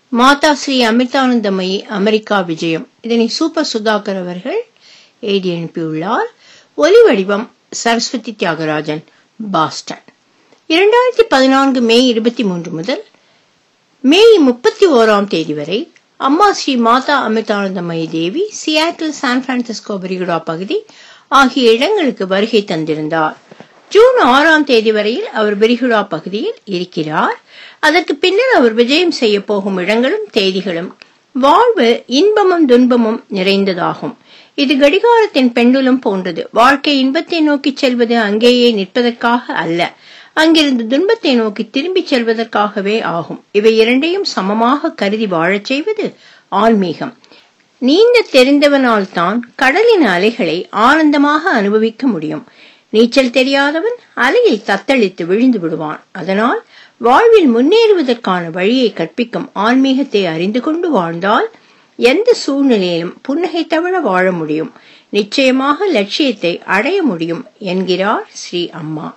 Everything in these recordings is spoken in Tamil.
மாதா ஸ்ரீ அமிர்தானந்தமயி அமெரிக்கா விஜயம் இதனை சூப்பர் சுதாகர் அவர்கள் எழுதி அனுப்பியுள்ளார் ஒலி வடிவம் சரஸ்வதி தியாகராஜன் பாஸ்டன் இரண்டாயிரத்தி பதினான்கு மே இருபத்தி மூன்று முதல் மே முப்பத்தி ஓராம் தேதி வரை Amma Sri Mata Amritanandamayi Devi Seattle San Francisco விரிகுடா பகுதி ஆகிய இடங்களுக்கு வருகை தந்திருந்தார் ஜூன் ஆறாம் தேதி வரையில் அவர் விரிகுடா பகுதியில் இருக்கிறார் அதற்கு பின்னர் அவர் விஜயம் செய்ய போகும் இடங்களும் தேதிகளும் வாழ்வு இன்பமும் துன்பமும் நிறைந்ததாகும் இது கடிகாரத்தின் பெண்டுலம் போன்றது வாழ்க்கை இன்பத்தை நோக்கி செல்வது அங்கேயே நிற்பதற்காக அல்ல அங்கிருந்து துன்பத்தை நோக்கி திரும்பிச் செல்வதற்காகவே ஆகும் இவை இரண்டையும் சமமாக கருதி வாழச் செய்வது ஆன்மீகம் நீந்த தெரிந்தவனால் தான் கடலின் அலைகளை ஆனந்தமாக அனுபவிக்க முடியும் நீச்சல் தெரியாதவன் அலையில் தத்தளித்து விழுந்து விடுவான் அதனால் வாழ்வில் முன்னேறுவதற்கான வழியை கற்பிக்கும் ஆன்மீகத்தை அறிந்து கொண்டு வாழ்ந்தால் எந்த சூழ்நிலையிலும் புன்னகை தவிர வாழ முடியும் நிச்சயமாக லட்சியத்தை அடைய முடியும் என்கிறார் ஸ்ரீ அம்மா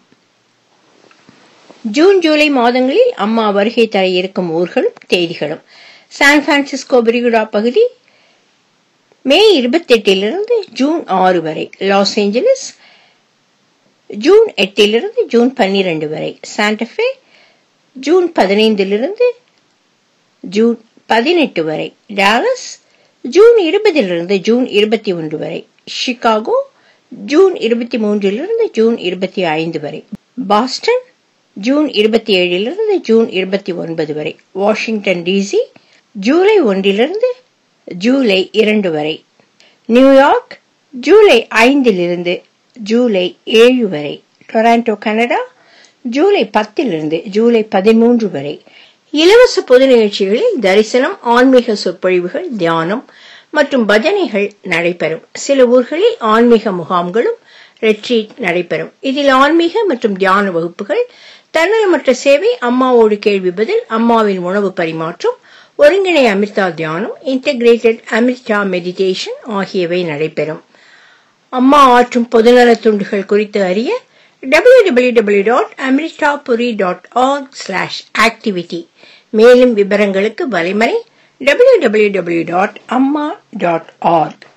ஜூன் ஜூலை மாதங்களில் அம்மா வருகை தர இருக்கும் ஊர்களும் தேதிகளும் சான் பிரான்சிஸ்கோ விரிகுடா பகுதி மே இருபத்தி எட்டிலிருந்து ஜூன் ஆறு வரை லாஸ் ஏஞ்சலிஸ் ஜூன் எட்டிலிருந்து ஜூன் பன்னிரண்டு வரை சாண்டஃபே ஜூன் பதினைந்திலிருந்து ஜூன் பதினெட்டு வரை டாலஸ் ஜூன் இருபதிலிருந்து ஜூன் இருபத்தி ஒன்று வரை சிகாகோ ஜூன் இருபத்தி மூன்றிலிருந்து ஜூன் இருபத்தி ஐந்து வரை பாஸ்டன் ஜூன் இருபத்தி ஏழிலிருந்து ஜூன் இருபத்தி ஒன்பது வரை வாஷிங்டன் டிசி ஜூலை ஒன்றிலிருந்து ஜூலை இரண்டு வரை நியூயார்க் ஜூலை ஐந்திலிருந்து ஜூலை ஏழு வரை டொராண்டோ கனடா ஜூலை பத்திலிருந்து ஜூலை பதிமூன்று வரை இலவச பொது நிகழ்ச்சிகளில் தரிசனம் ஆன்மீக சொற்பொழிவுகள் தியானம் மற்றும் பஜனைகள் நடைபெறும் சில ஊர்களில் ஆன்மீக முகாம்களும் ரெட்ரீட் நடைபெறும் இதில் ஆன்மீக மற்றும் தியான வகுப்புகள் தன்னலமற்ற சேவை அம்மாவோடு கேள்வி பதில் அம்மாவின் உணவு பரிமாற்றம் ஒருங்கிணை அமிர்தா தியானம் இன்டகிரேட்டட் அமிர்தா மெடிடேஷன் ஆகியவை நடைபெறும் அம்மா ஆற்றும் பொதுநல துண்டுகள் குறித்து அறிய www.amritapuri.org/activity மேலும் விவரங்களுக்கு வலைமறை www.amma.org